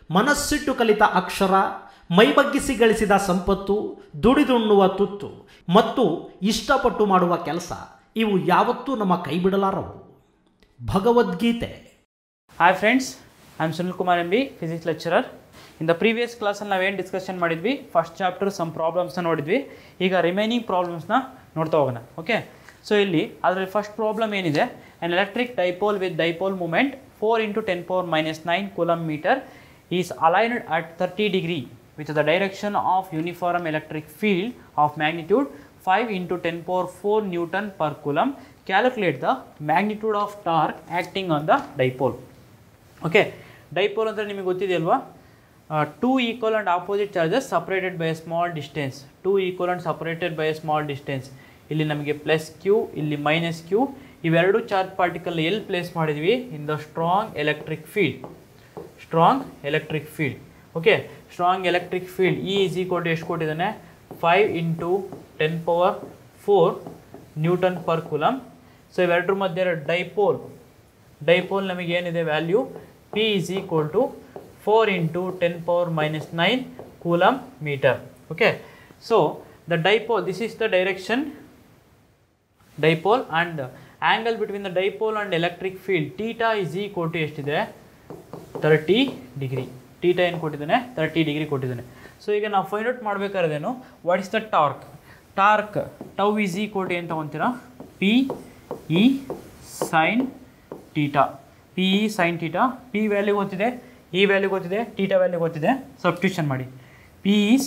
ಮನಸ್ಸಿಟ್ಟು ಕಲಿತ ಅಕ್ಷರ ಮೈಬಗ್ಗಿಸಿ ಗಳಿಸಿದ ಸಂಪತ್ತು ದುಡಿದುಣ್ಣುವ ತುತ್ತು ಮತ್ತು ಇಷ್ಟಪಟ್ಟು ಮಾಡುವ ಕೆಲಸ ಇವು ಯಾವತ್ತೂ ನಮ್ಮ ಕೈ ಬಿಡಲಾರವು Bhagavad Gita hi friends I am Sunil Kumar M B physics lecturer in the previous ಕ್ಲಾಸಲ್ಲಿ ನಾವೇನು ಡಿಸ್ಕಷನ್ ಮಾಡಿದ್ವಿ ಫಸ್ಟ್ ಚಾಪ್ಟರ್ ಸಮ್ ಪ್ರಾಬ್ಲಮ್ಸ್ನ ನೋಡಿದ್ವಿ ಈಗ ರಿಮೈನಿಂಗ್ ಪ್ರಾಬ್ಲಮ್ಸ್ನ ನೋಡ್ತಾ ಹೋಗೋಣ ಓಕೆ ಸೊ ಇಲ್ಲಿ ಅದರಲ್ಲಿ ಫಸ್ಟ್ ಪ್ರಾಬ್ಲಮ್ ಏನಿದೆ on electric dipole with dipole moment four into ten power minus nine coulomb metre is aligned at thirty degree with the direction of uniform electric field of magnitude 5 into 10 power 4 Newton per coulomb. Calculate the magnitude of torque acting on the dipole. Okay dipole ಅಂದರೆ ನಿಮಗೆ ಗೊತ್ತಿದೆಯಲ್ವಾ two equal and opposite charges separated by a small distance two equal and separated by a small distance ಇಲ್ಲಿ ನಮಗೆ plus q ಇಲ್ಲಿ minus q ಇವೆರಡು charge particle ಎಲ್ಲಿ place ಮಾಡಿದ್ವಿ in the strong electric field strong electric field okay strong electric field E is equal to ಎಷ್ಟು ಕೊಟ್ಟಿದ್ದಾನೆ five into ten power four newton per coulomb so ಇವೆರಡರ ಮಧ್ಯೆ dipole dipole ನಮಗೆ ಏನಿದೆ value P is equal to four into ten power minus nine coulomb metre okay so the dipole this is the direction dipole and angle between the dipole and electric field theta is equal to ಎಷ್ಟಿದೆ thirty degree theta ಏನು ಕೊಟ್ಟಿದ್ದಾನೆ thirty degree ಕೊಟ್ಟಿದ್ದಾನೆ so ಈಗ ನಾವು find out ಮಾಡಬೇಕಾದ್ರೇನು what is the torque torque tau is equal to ಏನು ತೊಗೊತೀರಾ P E sine theta P E sine theta P value ಗೊತ್ತಿದೆ ಈ ವ್ಯಾಲ್ಯೂ ಗೊತ್ತಿದೆ ಟೀಟಾ ವ್ಯಾಲ್ಯೂ ಗೊತ್ತಿದೆ ಸಬ್ಸ್ಟಿಟ್ಯೂಷನ್ ಮಾಡಿ P is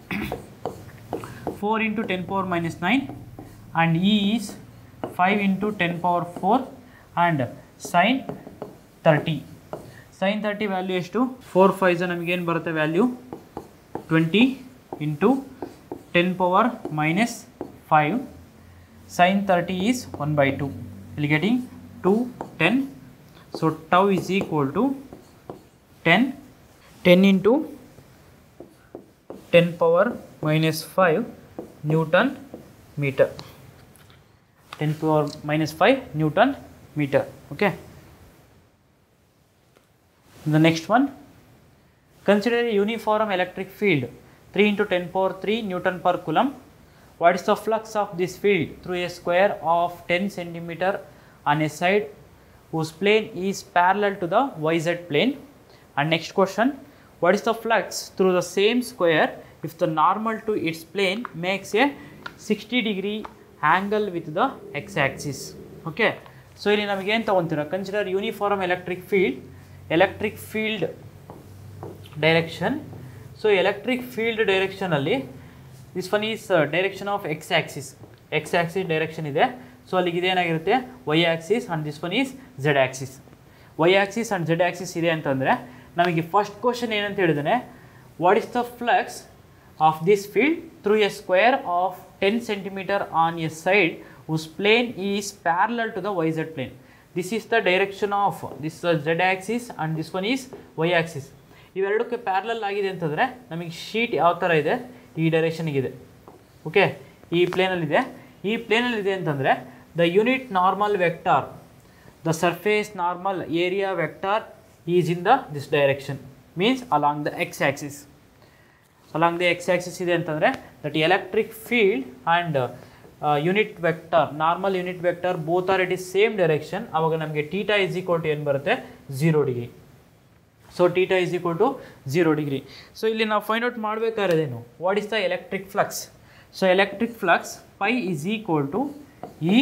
four into ten power minus nine and E is five into ten power four and sine thirty sine thirty value ಎಷ್ಟು four fives ನಮಗೇನು ಬರುತ್ತೆ value twenty into ten power minus five sine thirty is one by two ಇಲ್ಲಿ getting two ten so tau is equal to ten ten into ten power minus five newton metre ten power minus five newton metre okay The next one, consider a uniform electric field 3 into 10 power 3 Newton per coulomb. What is the flux of this field through a square of 10 centimeter on a side whose plane is parallel to the YZ plane? And next question, what is the flux through the same square if the normal to its plane makes a 60 degree angle with the x-axis? Okay. So ಇಲ್ಲಿ ನಮಗೇನು ತೊಗೊತೀರಾ consider uniform electric field electric field direction so electric field ಡೈರೆಕ್ಷನಲ್ಲಿ this one is direction of X axis X axis direction ಇದೆ so ಅಲ್ಲಿಗೆ ಇದೇನಾಗಿರುತ್ತೆ Y axis and this one is Z axis Y axis and Z axis ಇದೆ ಅಂತಂದರೆ ನಮಗೆ first question ಏನಂತ ಹೇಳಿದಾನೆ what is the flux of this field through a square of ten centimetre on a side whose plane is parallel to the yz plane. This is the direction of this uh, z axis and this one is y axis. ಇವೆರಡಕ್ಕೆ parallel ಆಗಿದೆ ಅಂತಂದರೆ ನಮಗೆ sheet ಯಾವ ಥರ ಇದೆ ಈ ಡೈರೆಕ್ಷನಿಗಿದೆ okay ಈ ಪ್ಲೇನಲ್ಲಿದೆ ಈ ಪ್ಲೇನಲ್ಲಿದೆ ಅಂತಂದರೆ the unit normal vector the surface normal area vector is in the this direction means along the x axis along the x axis ಇದೆ ಅಂತಂದರೆ that electric field and unit vector normal unit vector both are it is same direction ಆವಾಗ ನಮಗೆ theta is equal to ಏನು ಬರುತ್ತೆ zero degree so theta is equal to zero degree so ಇಲ್ಲಿ ನಾವು find out ಮಾಡಬೇಕಾದ್ರೇನು what is the electric flux so electric flux phi is equal to E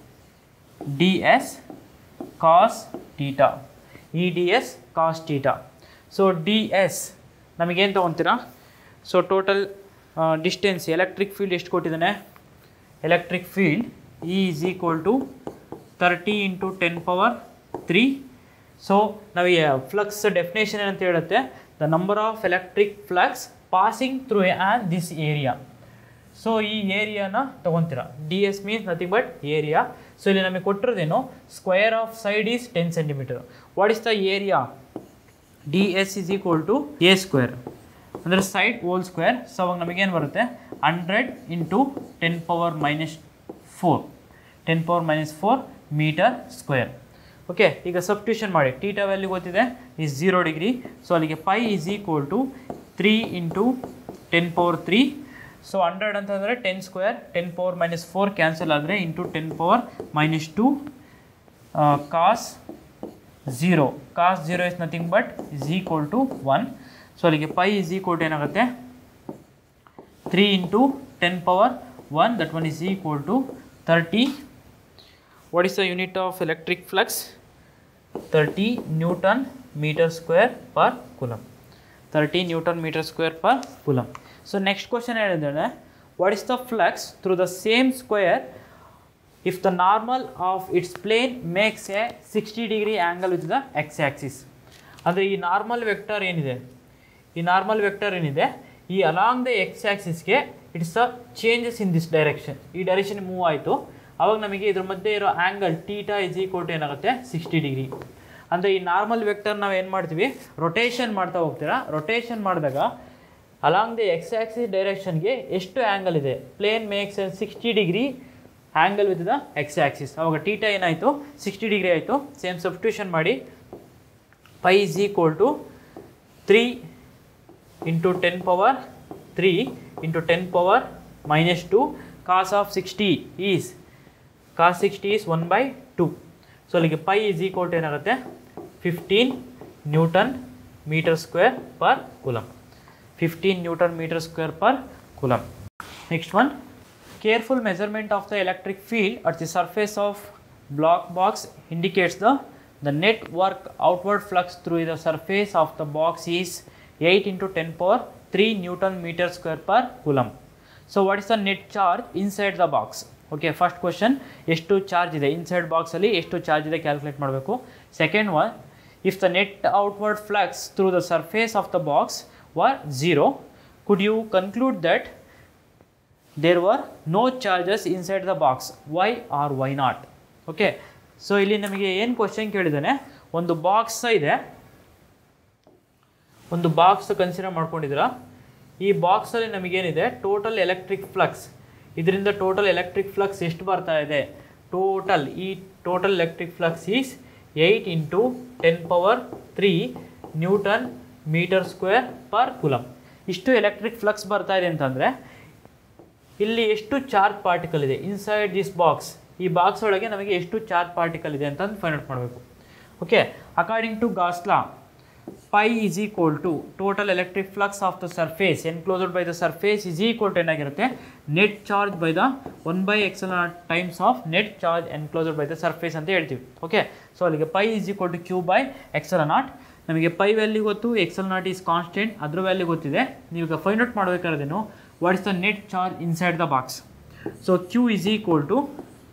D S cos theta E D S cos theta so D S ನಮಗೇನು ತೊಗೊತೀರಾ so total distance electric field ಎಷ್ಟು ಕೊಟ್ಟಿದ್ದಾನೆ electric field E is equal to 30 into 10 power 3 so ನಾವು flux definition ಏನಂತ ಹೇಳುತ್ತೆ the number of electric flux passing through and this area so ಈ ಏರಿಯಾನ ತೊಗೊತೀರಾ D S means nothing but area so ಇಲ್ಲಿ ನಮಗೆ ಕೊಟ್ಟಿರೋದೇನು square of side is ten centimetre what is the area D S is equal to a square ಅಂದರೆ side whole square so ಅವಾಗ ನಮಗೇನು ಬರುತ್ತೆ hundred into ten power minus four ten power minus four metre square okay ಈಗ substitution ಮಾಡಿ theta value ಗೊತ್ತಿದೆ is zero degree so ಅಲ್ಲಿಗೆ phi is equal to three into ten power three so hundred ಅಂತಂದರೆ ten square ten power minus four cancel ಆದರೆ into ten power minus two cos zero cos zero is nothing but is equal to one so ಅಲ್ಲಿಗೆ phi is equal to ಏನಾಗುತ್ತೆ three into ten power one that one is equal to thirty what is the unit of electric flux thirty newton metre square per coulomb thirty newton metre square per coulomb so next question ಹೇಳಿದ್ರೆ what is the flux through the same square if the normal of its plane makes a 60 degree angle with the x axis ಅಂದರೆ ಈ normal vector ಏನಿದೆ ಈ normal vector ಏನಿದೆ ಈ along the x ಆ್ಯಕ್ಸಿಸ್ಗೆ it's a changes in this direction ಈ direction move ಆಯಿತು ಅವಾಗ ನಮಗೆ ಇದ್ರ ಮಧ್ಯೆ ಇರೋ angle theta is equal to ಏನಾಗುತ್ತೆ ಸಿಕ್ಸ್ಟಿ ಡಿಗ್ರಿ ಅಂದರೆ ಈ ನಾರ್ಮಲ್ ವೆಕ್ಟರ್ ನಾವು ಏನು ಮಾಡ್ತೀವಿ ರೊಟೇಷನ್ ಮಾಡ್ತಾ ಹೋಗ್ತೀರಾ ರೊಟೇಷನ್ ಮಾಡಿದಾಗ ಅಲಾಂಗ್ ದಿ ಎಕ್ಸ್ ಆ್ಯಕ್ಸಿಸ್ ಡೈರೆಕ್ಷನ್ಗೆ ಎಷ್ಟು ಆ್ಯಂಗಲ್ ಇದೆ plane makes sixty degree angle with the x axis ಅವಾಗ ಟೀಟಾ ಏನಾಯಿತು ಸಿಕ್ಸ್ಟಿ ಡಿಗ್ರಿ ಆಯಿತು ಸೇಮ್ ಸಬ್ಸ್ಟಿಟ್ಯೂಷನ್ ಮಾಡಿ phi is equal to three into ten power three into ten power minus two cos of sixty is cos sixty is one by two so ಅಲ್ಲಿಗೆ phi is equal to ಏನಾಗುತ್ತೆ fifteen newton metre square per coulomb fifteen newton metre square per coulomb next one careful measurement of the electric field at the surface of block box indicates the the net work outward flux through the surface of the box is 8 into 10 power 3 newton meter square per coulomb so what is the net charge inside the box okay first question ಎಷ್ಟು charge ಇದೆ inside ಬಾಕ್ಸಲ್ಲಿ ಎಷ್ಟು charge ಇದೆ calculate ಮಾಡಬೇಕು second one if the net outward flux through the surface of the box were zero could you conclude that there were no charges inside the box why or why not okay so ಇಲ್ಲಿ ನಮಗೆ ಏನು question ಕೇಳಿದ್ದಾನೆ ಒಂದು box ಇದೆ ಒಂದು box consider ಮಾಡ್ಕೊಂಡಿದ್ದೀರಾ ಈ ಬಾಕ್ಸಲ್ಲಿ ನಮಗೇನಿದೆ ಟೋಟಲ್ ಎಲೆಕ್ಟ್ರಿಕ್ ಫ್ಲಕ್ಸ್ ಇದರಿಂದ ಟೋಟಲ್ ಎಲೆಕ್ಟ್ರಿಕ್ ಫ್ಲಕ್ಸ್ ಎಷ್ಟು ಬರ್ತಾ ಇದೆ ಟೋಟಲ್ ಈ total electric flux is eight into ten power three newton metre square per coulomb ಇಷ್ಟು ಎಲೆಕ್ಟ್ರಿಕ್ ಫ್ಲಕ್ಸ್ ಬರ್ತಾ ಇದೆ ಅಂತಂದರೆ ಇಲ್ಲಿ ಎಷ್ಟು ಚಾರ್ಜ್ ಪಾರ್ಟಿಕಲ್ ಇದೆ ಇನ್ಸೈಡ್ ದಿಸ್ ಬಾಕ್ಸ್ ಈ ಬಾಕ್ಸ್ ಒಳಗೆ ನಮಗೆ ಎಷ್ಟು ಚಾರ್ಜ್ ಪಾರ್ಟಿಕಲ್ ಇದೆ ಅಂತ ಫೈಂಡ್ ಔಟ್ ಮಾಡಬೇಕು okay according to Gauss law phi is equal to total electric flux of the surface enclosed by the surface is equal to ಏನಾಗಿರುತ್ತೆ net charge by the one by epsilon times of net charge enclosed by the surface ಅಂತ ಹೇಳ್ತೀವಿ okay so ಅಲ್ಲಿಗೆ phi is equal to Q by epsilon naught ನಮಗೆ phi value ಗೊತ್ತು epsilon naught is constant ಅದ್ರ value ಗೊತ್ತಿದೆ ನೀವೀಗ find out ಮಾಡಬೇಕಾದ್ರೇನು what is the net charge inside the box so q is equal to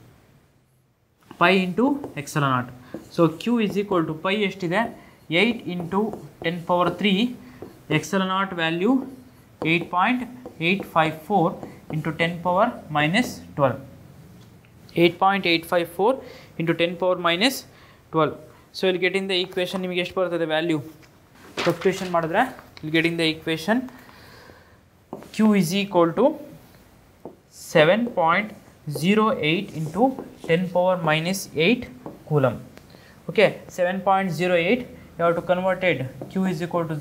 pi into epsilon naught so q is equal to pi ಎಷ್ಟಿದೆ eight into ten power three epsilon naught value eight point eight five four into ten power minus twelve eight point eight five four into ten power minus twelve so ಇಲ್ಲಿ getting the equation ನಿಮಗೆ ಎಷ್ಟು ಬರ್ತದೆ value substitution ಮಾಡಿದ್ರೆ ಇಲ್ಲಿ getting the equation q is equal to 7.08 into 10 power minus 8 coulomb. Okay, 7.08 you have to convert it q is equal to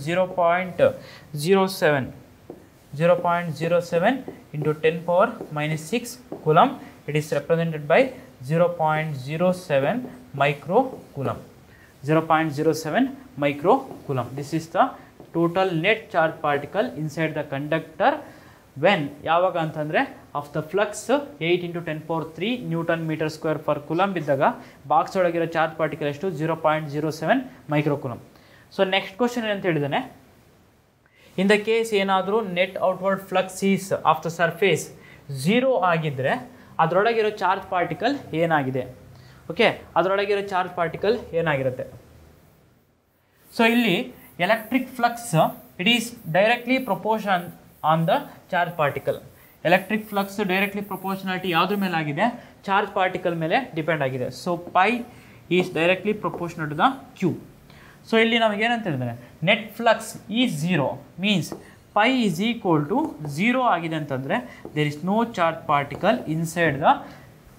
0.07 0.07 into 10 power minus 6 coulomb. It is represented by 0.07 micro coulomb. 0.07 micro coulomb. This is the total net charge particle inside the conductor when ಯಾವಾಗ ಅಂತಂದರೆ of the flux eight into ten power three newton metre square per coulomb ಬಿದ್ದಾಗ box ಒಳಗಿರೋ charge particle ಎಷ್ಟು zero point zero seven micro coulomb so next question ಏನಂತ ಹೇಳಿದ್ದಾನೆ in the case ಏನಾದರೂ net outward flux is of the surface zero ಆಗಿದ್ದರೆ ಅದರೊಳಗಿರೋ charge particle ಏನಾಗಿದೆ okay ಅದರೊಳಗಿರೋ ಚಾರ್ಜ್ ಪಾರ್ಟಿಕಲ್ ಏನಾಗಿರುತ್ತೆ ಸೊ ಇಲ್ಲಿ electric flux it is directly proportion on the charge particle electric flux directly proportionality ಯಾವುದ್ರ ಮೇಲೆ ಆಗಿದೆ ಚಾರ್ಜ್ ಪಾರ್ಟಿಕಲ್ ಮೇಲೆ ಡಿಪೆಂಡ್ ಆಗಿದೆ so phi is directly proportional to the Q so ಇಲ್ಲಿ ನಮಗೇನಂತ ಹೇಳಿದ್ರೆ net flux is zero means phi is equal to zero ಆಗಿದೆ ಅಂತಂದರೆ there is no charge particle inside the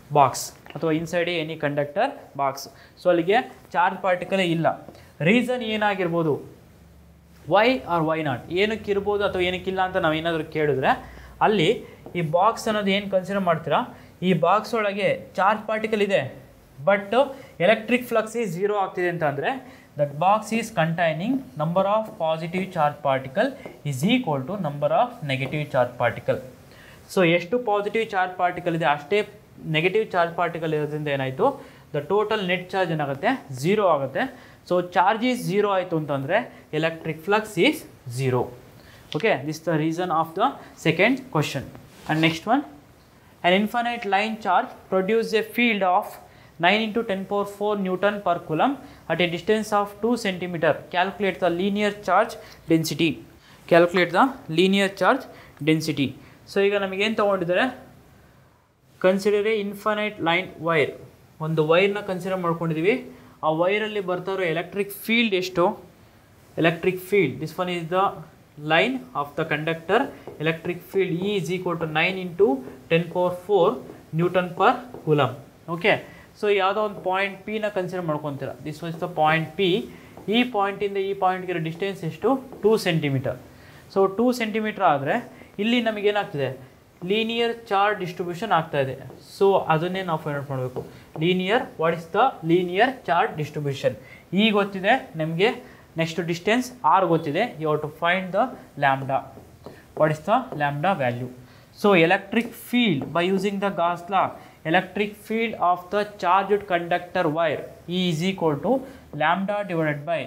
box ಅಥವಾ inside any conductor box so ಅಲ್ಲಿಗೆ charge ಪಾರ್ಟಿಕಲೇ ಇಲ್ಲ reason ಏನಾಗಿರ್ಬೋದು ವೈ ಆರ್ ವೈ ನಾಟ್ ಏನಕ್ಕೆ ಇರ್ಬೋದು ಅಥವಾ ಏನಕ್ಕಿಲ್ಲ ಅಂತ ನಾವು ಏನಾದರೂ ಕೇಳಿದ್ರೆ ಅಲ್ಲಿ ಈ ಬಾಕ್ಸ್ ಅನ್ನೋದು ಏನು ಕನ್ಸಿಡರ್ ಮಾಡ್ತೀರಾ ಈ ಬಾಕ್ಸ್ ಒಳಗೆ ಚಾರ್ಜ್ ಪಾರ್ಟಿಕಲ್ ಇದೆ ಬಟ್ ಎಲೆಕ್ಟ್ರಿಕ್ ಫ್ಲಕ್ಸ್ ಈ ಝೀರೋ ಆಗ್ತಿದೆ ಅಂತ ಅಂದರೆ that box is containing number of positive charge particle is equal to number of negative charge particle so ಎಷ್ಟು ಪಾಸಿಟಿವ್ ಚಾರ್ಜ್ ಪಾರ್ಟಿಕಲ್ ಇದೆ ಅಷ್ಟೇ ನೆಗೆಟಿವ್ ಚಾರ್ಜ್ ಪಾರ್ಟಿಕಲ್ ಇರೋದ್ರಿಂದ ಏನಾಯಿತು ದ ಟೋಟಲ್ ನೆಟ್ ಚಾರ್ಜ್ ಏನಾಗುತ್ತೆ ಝೀರೋ ಆಗುತ್ತೆ ಸೊ ಚಾರ್ಜ್ ಈಸ್ ಝೀರೋ ಆಯಿತು ಅಂತಂದರೆ electric flux is zero okay this the reason of the second question and next one An infinite line charge produces a field of 9 into 10 power 4 Newton per coulomb at a distance of 2 centimeter. Calculate the linear charge density. Calculate the linear charge density. So ಈಗ ನಮಗೇನು ತೊಗೊಂಡಿದ್ದಾರೆ consider a infinite line wire ಒಂದು ವೈರ್ನ consider ಮಾಡ್ಕೊಂಡಿದ್ದೀವಿ ಆ ವೈರಲ್ಲಿ ಬರ್ತಾ ಇರೋ ಎಲೆಕ್ಟ್ರಿಕ್ ಫೀಲ್ಡ್ ಎಷ್ಟು electric field this one is the line of the conductor electric field E is equal to 9 into 10 power 4 Newton per coulomb okay so ಯಾವುದೋ ಒಂದು ಪಾಯಿಂಟ್ ಪಿನ ಕನ್ಸಿಡರ್ ಮಾಡ್ಕೊತೀರ this was the point P ಈ ಪಾಯಿಂಟಿಂದ ಈ ಪಾಯಿಂಟ್ಗಿರೋ distance ಎಷ್ಟು two centimetre so two centimetre ಆದರೆ ಇಲ್ಲಿ ನಮಗೇನಾಗ್ತಿದೆ ಲೀನಿಯರ್ ಚಾರ್ಜ್ ಡಿಸ್ಟ್ರಿಬ್ಯೂಷನ್ ಆಗ್ತಾ ಇದೆ ಸೊ ಅದನ್ನೇ ನಾವು ಫೈಂಡ್ ಔಟ್ ಮಾಡಬೇಕು linear what is the linear charge distribution ಈಗ ಗೊತ್ತಿದೆ ನಮಗೆ ನೆಕ್ಸ್ಟ್ ಡಿಸ್ಟೆನ್ಸ್ ಆರ್ ಗೊತ್ತಿದೆ you have to find the lambda what is the lambda value so electric field by using the Gauss law electric field of the charged conductor wire E is equal to lambda divided by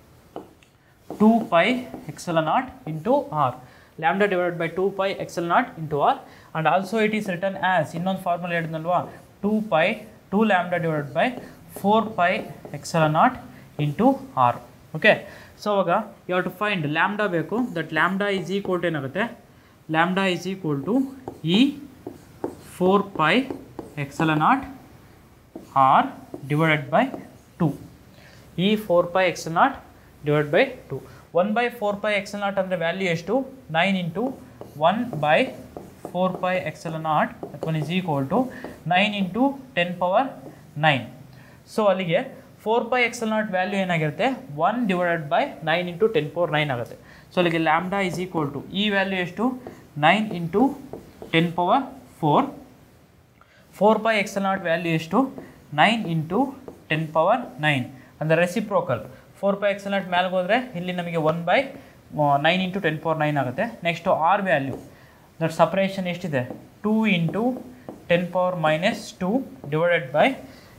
2 pi epsilon naught into r lambda divided by 2 pi epsilon naught into r and also it is written as ಇನ್ನೊಂದು formula ಹೇಳಿದ್ನಲ್ವಾ 2 pi 2 lambda divided by 4 pi epsilon naught into r okay so ಅವಾಗ you have to find lambda ಬೇಕು that lambda is equal to ಏನಾಗುತ್ತೆ lambda is equal to E four pi ಎಕ್ಸಲ not R divided by two ಈ four pi X not divide by two one by four pi X not ಅಂದರೆ value ಎಷ್ಟು nine into one by four pi epsilon not one is equal to nine into ten power nine so ಅಲ್ಲಿಗೆ four pi epsilon naught value ಏನಾಗಿರುತ್ತೆ one divided by nine into ten power nine ಆಗುತ್ತೆ so ಅಲ್ಲಿಗೆ lambda is equal to ಈ value ಎಷ್ಟು nine into ten power four four pi epsilon naught value ಎಷ್ಟು nine into ten power nine ಅಂದರೆ reciprocal four pi epsilon naught ಮ್ಯಾಲ್ಗೆ ಹೋದರೆ ಇಲ್ಲಿ ನಮಗೆ one by nine into ten power nine ಆಗುತ್ತೆ next R value that separation ಎಷ್ಟಿದೆ two into ten power minus two divided by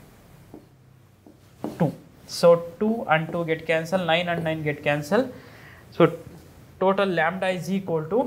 two so two and two get cancel nine and nine get cancel so total lambda is equal to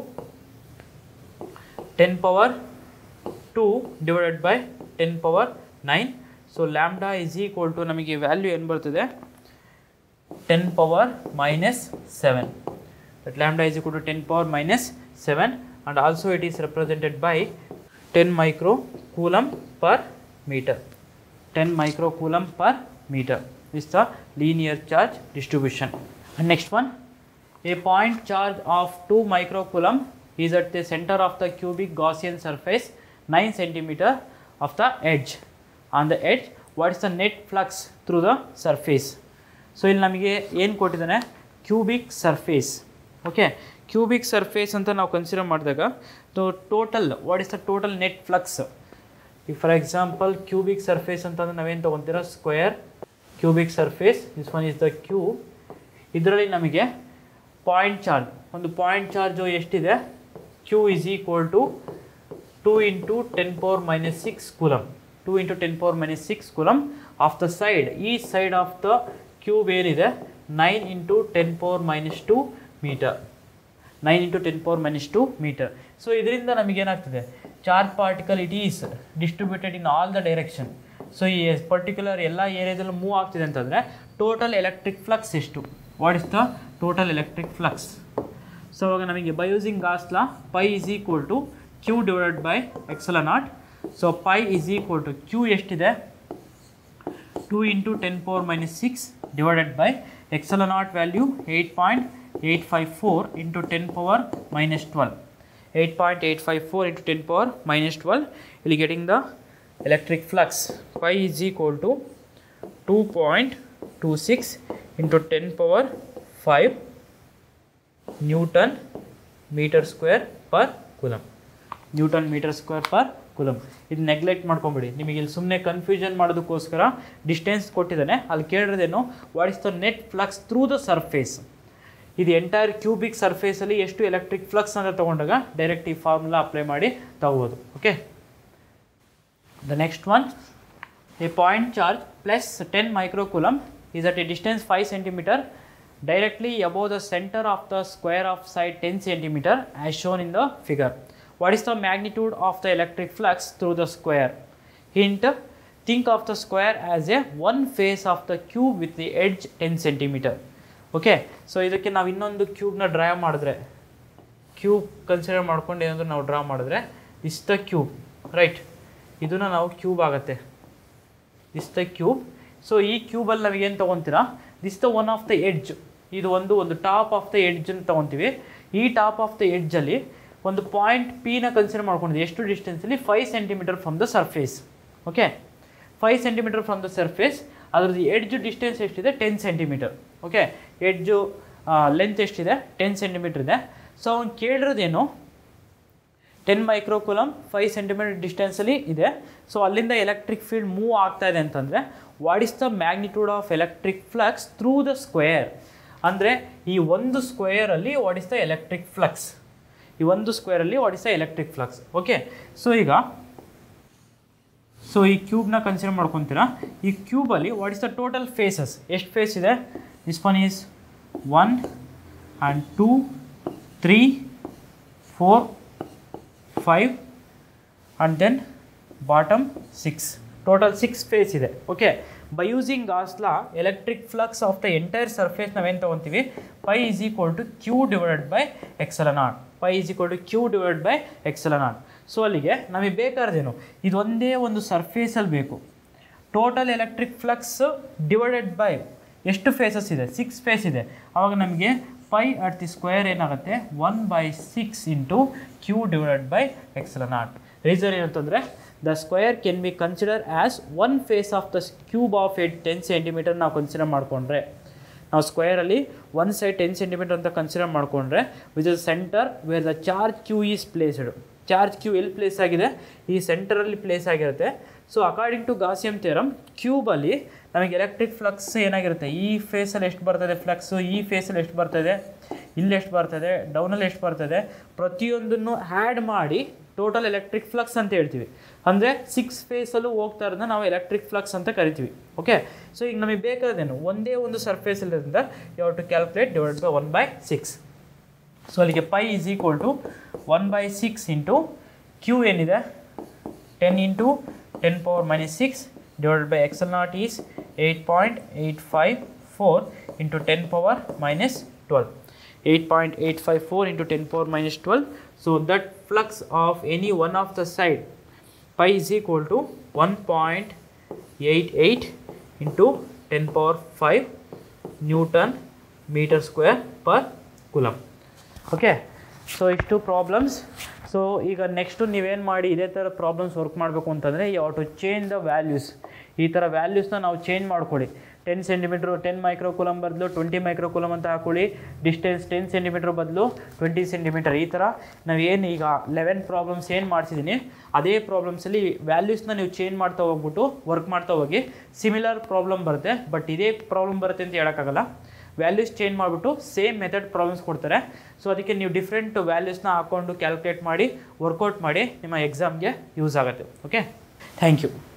ten power two divided by ten power nine so lambda is equal to ನಮಗೆ value ಏನು ಬರ್ತದೆ ten power minus seven that lambda is equal to ten power minus seven and also it is represented by ten micro coulomb per metre ten micro coulomb per metre is the linear charge distribution. And next one, a point charge of 2 microcoulomb is at the center of the cubic Gaussian surface 9 centimeter of the edge. On the edge, what is the net flux through the surface? So ಇಲ್ಲಿ ನಮಗೆ ಏನು ಕೊಟ್ಟಿದ್ದಾನೆ cubic surface okay cubic surface ಅಂತ ನಾವು consider ಮಾಡಿದಾಗ total what is the total net flux ಈಗ for example cubic surface ಅಂತಂದ್ರೆ ನಾವೇನು ತೊಗೊತೀರ square cubic surface this one is the cube ಇದರಲ್ಲಿ ನಮಗೆ ಪಾಯಿಂಟ್ ಚಾರ್ಜ್ ಒಂದು ಪಾಯಿಂಟ್ ಚಾರ್ಜು ಎಷ್ಟಿದೆ Q is equal to two into ten power minus six coulomb two into ten power minus six coulomb of the side ಈ side of the cube ಏನಿದೆ nine into ten power minus two metre nine into ten power minus two metre so ಇದರಿಂದ ನಮಗೇನಾಗ್ತದೆ charge particle it is distributed in all the direction so ಈ particular ಎಲ್ಲ ಏರಿಯಾದಲ್ಲೂ move ಆಗ್ತಿದೆ ಅಂತಂದರೆ total electric flux ಎಷ್ಟು what is the total electric flux so ಅವಾಗ ನಮಗೆ by using Gauss law phi is equal to Q divided by epsilon naught so phi is equal to Q ಎಷ್ಟಿದೆ two into ten power minus six divided by epsilon naught value eight point eight five four into ten power minus twelve eight point eight five four into ten power minus twelve ಇಲ್ಲಿ getting the electric flux phi is equal to 2.26 into 10 power 5 Newton meter square per coulomb. Newton metre square per coulomb ಇದು neglect ಮಾಡ್ಕೊಂಬಿಡಿ ನಿಮಗೆ ಇಲ್ಲಿ ಸುಮ್ಮನೆ confusion ಮಾಡೋದಕ್ಕೋಸ್ಕರ distance ಕೊಟ್ಟಿದ್ದಾನೆ ಅಲ್ಲಿ ಕೇಳಿರೋದೇನು what is the net flux through the surface ಇದು ಎಂಟೈರ್ ಕ್ಯೂಬಿಕ್ ಸರ್ಫೇಸಲ್ಲಿ ಎಷ್ಟು ಎಲೆಕ್ಟ್ರಿಕ್ ಫ್ಲಕ್ಸ್ ಅಂತ ತೊಗೊಂಡಾಗ ಡೈರೆಕ್ಟ್ ಈ ಫಾರ್ಮುಲಾ ಅಪ್ಲೈ ಮಾಡಿ ತಗೋಬೋದು okay the next one A point charge plus 10 microcoulomb is at a distance 5 centimeter directly above the center of the square of side 10 centimeter as shown in the figure. What is the magnitude of the electric flux through the square? Hint, think of the square as a one face of the cube with the edge 10 centimeter. Okay so ಇದಕ್ಕೆ ನಾವು ಇನ್ನೊಂದು ಕ್ಯೂಬ್ನ draw ಮಾಡಿದ್ರೆ cube consider ಮಾಡ್ಕೊಂಡು ಏನಾದರೂ ನಾವು draw ಮಾಡಿದ್ರೆ is the cube right ಇದನ್ನು ನಾವು ಕ್ಯೂಬ್ ಆಗುತ್ತೆ ದಿಸ್ ದ ಕ್ಯೂಬ್ ಸೊ ಈ ಕ್ಯೂಬಲ್ಲಿ ನಾವು ಏನು ತೊಗೊತೀರಾ this the one of the edge ಇದು ಒಂದು ಒಂದು ಟಾಪ್ ಆಫ್ ದ ಎಡ್ಜನ್ನು ತೊಗೊತೀವಿ ಈ ಟಾಪ್ ಆಫ್ ದ ಎಡ್ಜಲ್ಲಿ ಒಂದು ಪಾಯಿಂಟ್ ಪಿನ ಕನ್ಸಿಡರ್ ಮಾಡ್ಕೊಂಡಿದ್ವಿ ಎಷ್ಟು ಡಿಸ್ಟೆನ್ಸಲ್ಲಿ five centimetre from the surface okay five centimetre from the surface ಅದ್ರದ್ದು ಎಡ್ಜ್ ಡಿಸ್ಟೆನ್ಸ್ ಎಷ್ಟಿದೆ ten centimetre okay edge length ಎಷ್ಟಿದೆ ಟೆನ್ ಸೆಂಟಿಮೀಟರ್ ಇದೆ ಸೊ ಅವ್ನು ಕೇಳಿರೋದೇನು ಟೆನ್ ಮೈಕ್ರೋಕುಲಮ್ ಫೈವ್ ಸೆಂಟಿಮೀಟರ್ ಡಿಸ್ಟೆನ್ಸಲ್ಲಿ ಇದೆ ಸೊ ಅಲ್ಲಿಂದ ಎಲೆಕ್ಟ್ರಿಕ್ ಫೀಲ್ಡ್ ಮೂವ್ ಆಗ್ತಾ ಇದೆ ಅಂತಂದರೆ what is the magnitude of electric flux through the square ಅಂದರೆ ಈ ಒಂದು ಸ್ಕ್ವೇರಲ್ಲಿ what is the electric flux ಈ ಒಂದು ಸ್ಕ್ವೇರಲ್ಲಿ what is the electric flux okay so ಈಗ ಸೊ ಈ ಕ್ಯೂಬ್ನ ಕನ್ಸಿಡರ್ ಮಾಡ್ಕೊತೀರಾ ಈ ಕ್ಯೂಬಲ್ಲಿ what is the total faces ಎಷ್ಟು ಫೇಸ್ ಇದೆ this one is one and two three four five and then bottom six total six face ಇದೆ okay by using Gauss law electric flux of the entire surface ನಾವೇನು ತೊಗೊತೀವಿ phi is equal to Q divided by epsilon naught phi is equal to Q divide by epsilon naught so ಅಲ್ಲಿಗೆ ನಮಗೆ ಬೇಕಾದ್ರೇನು ಇದು ಒಂದೇ ಒಂದು ಸರ್ಫೇಸಲ್ಲಿ ಬೇಕು total electric flux divided by ಎಷ್ಟು ಫೇಸಸ್ ಇದೆ ಸಿಕ್ಸ್ ಫೇಸ್ ಇದೆ ಆವಾಗ ನಮಗೆ ಪೈ ಅಟ್ ದಿ ಸ್ಕ್ವೇರ್ ಏನಾಗುತ್ತೆ one by six into Q divided by epsilon naught reason ಏನಂತಂದರೆ the square can be consider as one face of the cube of at ten centimetre ನಾವು consider ಮಾಡಿಕೊಂಡ್ರೆ ನಾವು ಸ್ಕ್ವೇರಲ್ಲಿ one side ten centimetre ಅಂತ consider ಮಾಡಿಕೊಂಡ್ರೆ with the centre where the charge Q is placed charge Q ಎಲ್ಲಿ place ಆಗಿದೆ ಈ ಸೆಂಟರಲ್ಲಿ ಪ್ಲೇಸ್ ಆಗಿರುತ್ತೆ so according to Gaussian theorem ಕ್ಯೂಬಲ್ಲಿ ನಮಗೆ ಎಲೆಕ್ಟ್ರಿಕ್ ಫ್ಲಕ್ಸ್ ಏನಾಗಿರುತ್ತೆ ಈ ಫೇಸಲ್ಲಿ ಎಷ್ಟು ಬರ್ತದೆ ಫ್ಲಕ್ಸು ಈ ಫೇಸಲ್ಲಿ ಎಷ್ಟು ಬರ್ತದೆ ಇಲ್ಲಿ ಎಷ್ಟು ಬರ್ತದೆ ಡೌನಲ್ಲಿ ಎಷ್ಟು ಬರ್ತದೆ ಪ್ರತಿಯೊಂದನ್ನು ಆ್ಯಡ್ ಮಾಡಿ ಟೋಟಲ್ ಎಲೆಕ್ಟ್ರಿಕ್ ಫ್ಲಕ್ಸ್ ಅಂತ ಹೇಳ್ತೀವಿ ಅಂದರೆ ಸಿಕ್ಸ್ ಫೇಸಲ್ಲೂ ಹೋಗ್ತಾ ಇರೋದನ್ನ ನಾವು ಎಲೆಕ್ಟ್ರಿಕ್ ಫ್ಲಕ್ಸ್ ಅಂತ ಕರಿತೀವಿ ಓಕೆ ಸೊ ಈಗ ನಮಗೆ ಬೇಕಾದೇನು ಒಂದೇ ಒಂದು ಸರ್ಫೇಸಲ್ಲಿರೋದ್ರಿಂದ ಯಾವ to calculate divide by one by six so ಅಲ್ಲಿಗೆ phi is equal to one by six into Q ಏನಿದೆ ten into ten power minus six divided by xl naught is 8.854 into 10 power minus 12. 8.854 into 10 power minus 12. So that flux of any one of the side pi is equal to 1.88 into 10 power 5 Newton meter square per coulomb. Okay so ಇಷ್ಟು problems so ಈಗ next ನೀವೇನು ಮಾಡಿ ಇದೇ ಥರ problems work ಮಾಡಬೇಕು ಅಂತಂದರೆ ಯಾವ to change the values ಈ ಥರ ವ್ಯಾಲ್ಯೂಸ್ನ ನಾವು ಚೇಂಜ್ ಮಾಡ್ಕೊಳ್ಳಿ ಟೆನ್ ಸೆಂಟಿಮೀಟ್ರು ಟೆನ್ ಮೈಕ್ರೋಕುಲಮ್ ಬದಲು ಟ್ವೆಂಟಿ ಮೈಕ್ರೋಕುಲಮ್ ಅಂತ ಹಾಕೊಳ್ಳಿ ಡಿಸ್ಟೆನ್ಸ್ ಟೆನ್ ಸೆಂಟಿಮೀಟ್ರ್ ಬದಲು ಟ್ವೆಂಟಿ ಸೆಂಟಿಮೀಟರ್ ಈ ಥರ ನಾವು ಏನು ಈಗ ಲೆವೆನ್ ಪ್ರಾಬ್ಲಮ್ಸ್ ಏನು ಮಾಡ್ತಿದ್ದೀನಿ ಅದೇ ಪ್ರಾಬ್ಲಮ್ಸಲ್ಲಿ ವ್ಯಾಲ್ಯೂಸ್ನ ನೀವು ಚೇಂಜ್ ಮಾಡ್ತಾ ಹೋಗ್ಬಿಟ್ಟು ವರ್ಕ್ ಮಾಡ್ತಾ ಹೋಗಿ ಸಿಮಿಲರ್ ಪ್ರಾಬ್ಲಮ್ ಬರುತ್ತೆ ಬಟ್ ಇದೇ ಪ್ರಾಬ್ಲಮ್ ಬರುತ್ತೆ ಅಂತ ಹೇಳೋಕ್ಕಾಗಲ್ಲ ವ್ಯಾಲ್ಯೂಸ್ ಚೇಂಜ್ ಮಾಡಿಬಿಟ್ಟು ಸೇಮ್ ಮೆಥಡ್ ಪ್ರಾಬ್ಲಮ್ಸ್ ಕೊಡ್ತಾರೆ ಸೊ ಅದಕ್ಕೆ ನೀವು ಡಿಫ್ರೆಂಟ್ ವ್ಯಾಲ್ಯೂಸ್ನ ಹಾಕ್ಕೊಂಡು ಕ್ಯಾಲ್ಕುಲೇಟ್ ಮಾಡಿ ವರ್ಕೌಟ್ ಮಾಡಿ ನಿಮ್ಮ ಎಕ್ಸಾಮ್ಗೆ ಯೂಸ್ ಆಗುತ್ತೆ ಓಕೆ ಥ್ಯಾಂಕ್ ಯು